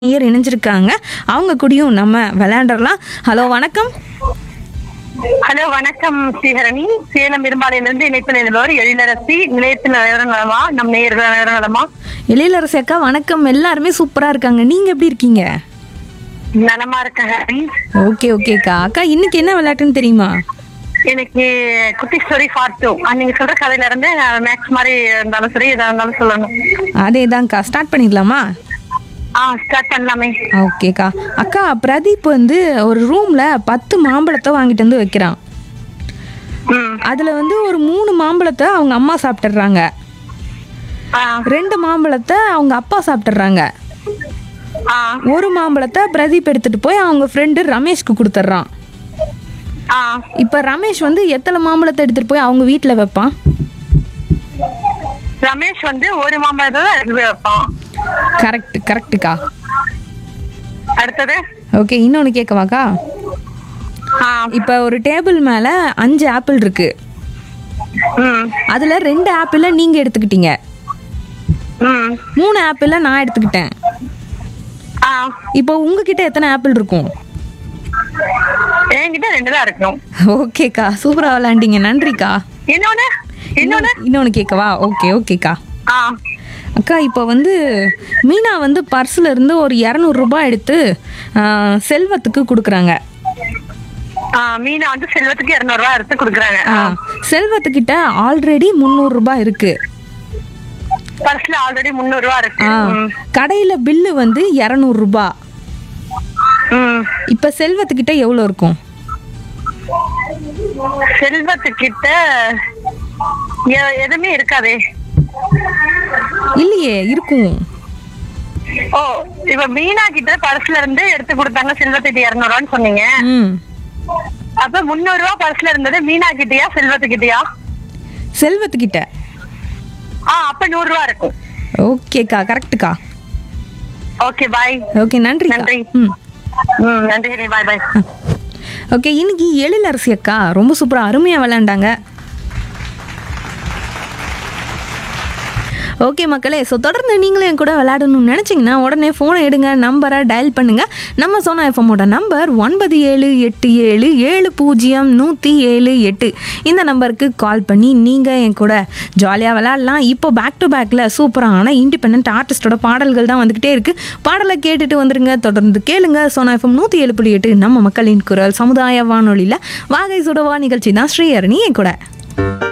நேயர் இணைஞ்சிருக்காங்க அவங்க கூடயும் நம்ம விளையாண்டரலாம் ஹலோ வணக்கம் ஹலோ வணக்கம் ஸ்ரீஹரணி சேலம் இரும்பாலையிலிருந்து இணைப்பு நிலைவர் எழிலரசி நிலையத்தில் நிலவரம் நலமா நம் நேயர்கள் நிலவரம் நலமா எழிலரசி அக்கா வணக்கம் எல்லாருமே சூப்பரா இருக்காங்க நீங்க எப்படி இருக்கீங்க நலமா இருக்கேன் ஹரி ஓகே ஓகேக்கா அக்கா இன்னைக்கு என்ன விளையாட்டுன்னு தெரியுமா எனக்கு குட்டி ஸ்டோரி ஃபார் டூ நீங்க சொல்ற கதையில இருந்து மேக்ஸ் மாதிரி இருந்தாலும் சரி எதா இருந்தாலும் சொல்லணும் அதேதான்க்கா ஸ்டார்ட் பண்ணிடலாமா ஆ ஸ்டார்ட் பண்ணலாமே ஓகேக்கா அக்கா பிரதீப் வந்து ஒரு ரூம்ல பத்து மாம்பழத்தை வாங்கிட்டு வந்து வைக்கிறான் ம் அதுல வந்து ஒரு மூணு மாம்பழத்தை அவங்க அம்மா சாப்பிட்டுறாங்க ஆ ரெண்டு மாம்பழத்தை அவங்க அப்பா சாப்பிட்டுறாங்க ஆ ஒரு மாம்பழத்தை பிரதீப் எடுத்துட்டு போய் அவங்க ஃப்ரெண்டு ரமேஷ்க்கு கொடுத்துட்றான் ஆ இப்போ ரமேஷ் வந்து எத்தனை மாம்பழத்தை எடுத்துட்டு போய் அவங்க வீட்டில் வைப்பான் ரமேஷ் வந்து ஒரு மாம்பழத்தை தான் எடுத்து போய் வைப்பான் கரெக்ட் கரெக்டுக்கா அடுத்தது ஓகே இன்னொன்று கேட்கவாக்கா ஆ இப்போ ஒரு டேபிள் மேலே அஞ்சு ஆப்பிள் இருக்கு ம் அதில் ரெண்டு ஆப்பிளை நீங்கள் எடுத்துக்கிட்டீங்க ம் மூணு ஆப்பிளை நான் எடுத்துக்கிட்டேன் ஆ இப்போ உங்ககிட்ட எத்தனை ஆப்பிள் இருக்கும் என்கிட்ட ரெண்டு தான் இருக்கணும் ஓகேக்கா சூப்பராக விளாண்டிங்க நன்றிக்கா இன்னொன்னு இன்னொன்னு இன்னொன்று கேட்கவா ஓகே ஓகேக்கா ஆ அக்கா இப்போ வந்து மீனா வந்து பர்ஸில் இருந்து ஒரு இரநூறுபா எடுத்து ஆ, செல்வத்துக்கு கொடுக்குறாங்க ஆ, மீனா வந்து செல்வத்துக்கு இருநூறு ரூபாய் எடுத்து கொடுக்குறாங்க ஆ, செல்வத்துக்கிட்ட ஆல்ரெடி முந்நூறுரூபா இருக்கு பர்ஸ்ல ஆல்ரெடி முந்நூறு ரூபாய் இருக்கு ஆ, ம். கடையில பில்லு வந்து இரநூறுபா ம். இப்போ செல்வத்துக்கிட்ட எவ்வளோ இருக்கும் செல்வத்துக்கிட்ட எ- எதுவுமே இருக்காதே இல்லையே இருக்கும் ஓ இப்ப மீனா கிட்ட பர்ஸ்ல இருந்து எடுத்து கொடுத்தாங்க செல்வத்துக்கு இருநூறு ரூபான்னு சொன்னீங்க ம் அப்ப முந்நூறு ரூபாய் பர்ஸ்ல இருந்தது மீனா கிட்டயா செல்வத்துக்கிட்டயா செல்வத்துக்கிட்ட ஆ அப்ப நூறு ரூபாய் இருக்கும் ஓகேக்கா கரெக்டுக்கா ஓகே பாய் ஓகே நன்றி நன்றி. ம் ம் நன்றி பாய் பாய் ஓகே இன்னைக்கு எழிலரசி அக்கா ரொம்ப சூப்பராக அருமையாக விளையாண்டாங்க ஓகே மக்களே ஸோ தொடர்ந்து நீங்களும் என் கூட விளையாடணும்னு நினச்சிங்கன்னா உடனே ஃபோனை எடுங்க நம்பரை டயல் பண்ணுங்கள் நம்ம சோனா எஃப்எம்மோட நம்பர் ஒன்பது ஏழு எட்டு ஏழு ஏழு பூஜ்ஜியம் நூற்றி ஏழு எட்டு இந்த நம்பருக்கு கால் பண்ணி நீங்கள் என் கூட ஜாலியாக விளையாடலாம் இப்போ பேக் டு பேக்கில் சூப்பரான இண்டிபெண்ட் ஆர்டிஸ்டோட பாடல்கள் தான் வந்துக்கிட்டே இருக்குது பாடலை கேட்டுட்டு வந்துருங்க தொடர்ந்து கேளுங்க சோனா எஃப்எம் நூற்றி ஏழு புள்ளி எட்டு நம்ம மக்களின் குரல் சமுதாய வானொலியில் வாகை சுடவா நிகழ்ச்சி தான் ஸ்ரீஹரணி என் கூட